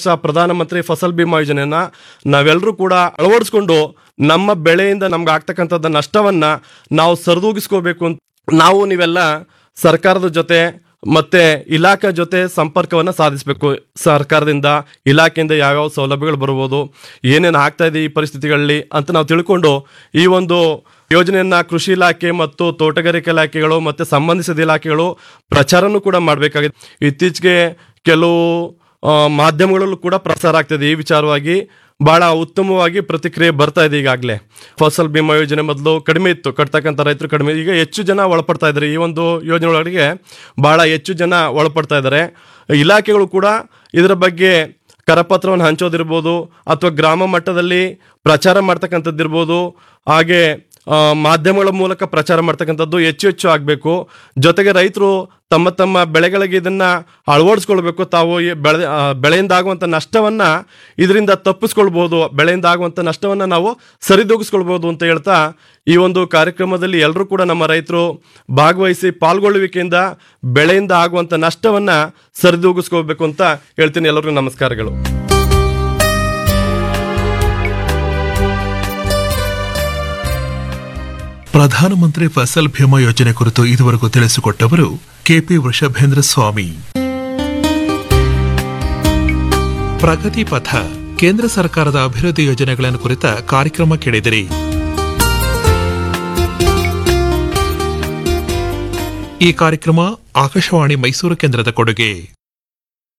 ವರ್ಷ ಪ್ರಧಾನಮಂತ್ರಿ ಫಸಲ್ ಬಿಮಾ ಯೋಜನೆಯನ್ನ ನಾವೆಲ್ಲರೂ ಕೂಡ ಅಳವಡಿಸ್ಕೊಂಡು ನಮ್ಮ ಬೆಳೆಯಿಂದ ನಮ್ಗೆ ಆಗ್ತಕ್ಕಂಥದ್ದು ನಷ್ಟವನ್ನ ನಾವು ಸರಿದೂಗಿಸ್ಕೋಬೇಕು ಅಂತ ನಾವು ನೀವೆಲ್ಲ ಸರ್ಕಾರದ ಜೊತೆ ಮತ್ತೆ ಇಲಾಖೆ ಜೊತೆ ಸಂಪರ್ಕವನ್ನು ಸಾಧಿಸಬೇಕು ಸರ್ಕಾರದಿಂದ ಇಲಾಖೆಯಿಂದ ಯಾವ್ಯಾವ ಸೌಲಭ್ಯಗಳು ಬರ್ಬೋದು ಏನೇನು ಆಗ್ತಾ ಇದೆ ಈ ಪರಿಸ್ಥಿತಿಗಳಲ್ಲಿ ಅಂತ ನಾವು ತಿಳ್ಕೊಂಡು ಈ ಒಂದು ಯೋಜನೆಯನ್ನ ಕೃಷಿ ಇಲಾಖೆ ಮತ್ತು ತೋಟಗಾರಿಕೆ ಇಲಾಖೆಗಳು ಮತ್ತೆ ಸಂಬಂಧಿಸಿದ ಇಲಾಖೆಗಳು ಪ್ರಚಾರನೂ ಕೂಡ ಮಾಡಬೇಕಾಗಿದೆ ಇತ್ತೀಚೆಗೆ ಕೆಲವು ಆ, ಮಾಧ್ಯಮಗಳಲ್ಲೂ ಕೂಡ ಪ್ರಸಾರ ಆಗ್ತದೆ ಈ ವಿಚಾರವಾಗಿ ಬಹಳ ಉತ್ತಮವಾಗಿ ಪ್ರತಿಕ್ರಿಯೆ ಬರ್ತಾ ಇದೆ ಈಗಾಗಲೇ ಫಸಲ್ ಬಿಮಾ ಯೋಜನೆ ಮೊದಲು ಕಡಿಮೆ ಇತ್ತು ಕಟ್ತಕ್ಕಂಥ ರೈತರು ಕಡಿಮೆ ಈಗ ಹೆಚ್ಚು ಜನ ಒಳಪಡ್ತಾ ಇದ್ದಾರೆ ಈ ಒಂದು ಯೋಜನೆ ಒಳಗಡೆ ಬಹಳ ಹೆಚ್ಚು ಜನ ಒಳಪಡ್ತಾ ಇದ್ದಾರೆ ಇಲಾಖೆಗಳು ಕೂಡ ಇದರ ಬಗ್ಗೆ ಕರಪತ್ರವನ್ನು ಹಂಚೋದಿರ್ಬೋದು ಅಥವಾ ಗ್ರಾಮ ಮಟ್ಟದಲ್ಲಿ ಪ್ರಚಾರ ಮಾಡ್ತಕ್ಕಂಥದ್ದಿರ್ಬೋದು ಹಾಗೆ ಆ, ಮಾಧ್ಯಮಗಳ ಮೂಲಕ ಪ್ರಚಾರ ಮಾಡ್ತಕ್ಕಂಥದ್ದು ಹೆಚ್ಚು ಹೆಚ್ಚು ಆಗಬೇಕು ಜೊತೆಗೆ ರೈತರು ತಮ್ಮ ತಮ್ಮ ಬೆಳೆಗಳಿಗೆ ಇದನ್ನ ಅಳವಡಿಸ್ಕೊಳ್ಬೇಕು ತಾವು ಈ ಬೆಳೆ ಆ, ಬೆಳೆಯಿಂದ ಆಗುವಂಥ ನಷ್ಟವನ್ನ ಇದರಿಂದ ತಪ್ಪಿಸ್ಕೊಳ್ಬೋದು ಬೆಳೆಯಿಂದ ಆಗುವಂಥ ನಷ್ಟವನ್ನ ನಾವು ಸರಿದೂಗಿಸ್ಕೊಳ್ಬೋದು ಅಂತ ಹೇಳ್ತಾ ಈ ಒಂದು ಕಾರ್ಯಕ್ರಮದಲ್ಲಿ ಎಲ್ಲರೂ ಕೂಡ ನಮ್ಮ ರೈತರು ಭಾಗವಹಿಸಿ ಪಾಲ್ಗೊಳ್ಳುವಿಕೆಯಿಂದ ಬೆಳೆಯಿಂದ ಆಗುವಂಥ ನಷ್ಟವನ್ನ ಸರಿದೂಗಿಸ್ಕೋಬೇಕು ಅಂತ ಹೇಳ್ತೀನಿ ಎಲ್ಲರಿಗೂ ನಮಸ್ಕಾರಗಳು ಪ್ರಧಾನಮಂತ್ರಿ ಫಸಲ್ ಭೀಮಾ ಯೋಜನೆ ಕುರಿತು ಇದುವರೆಗೂ ತಿಳಿಸಿಕೊಟ್ಟವರು ಕೆಪಿ ವೃಷಭೇಂದ್ರ ಸ್ವಾಮಿ ಪ್ರಗತಿ ಪಥ ಕೇಂದ್ರ ಸರ್ಕಾರದ ಅಭಿವೃದ್ಧಿ ಯೋಜನೆಗಳನ್ನು ಕುರಿತ ಕಾರ್ಯಕ್ರಮ ಕೇಳಿದಿರಿ ಈ ಕಾರ್ಯಕ್ರಮ ಆಕಾಶವಾಣಿ ಮೈಸೂರು ಕೇಂದ್ರದ ಕೊಡುಗೆ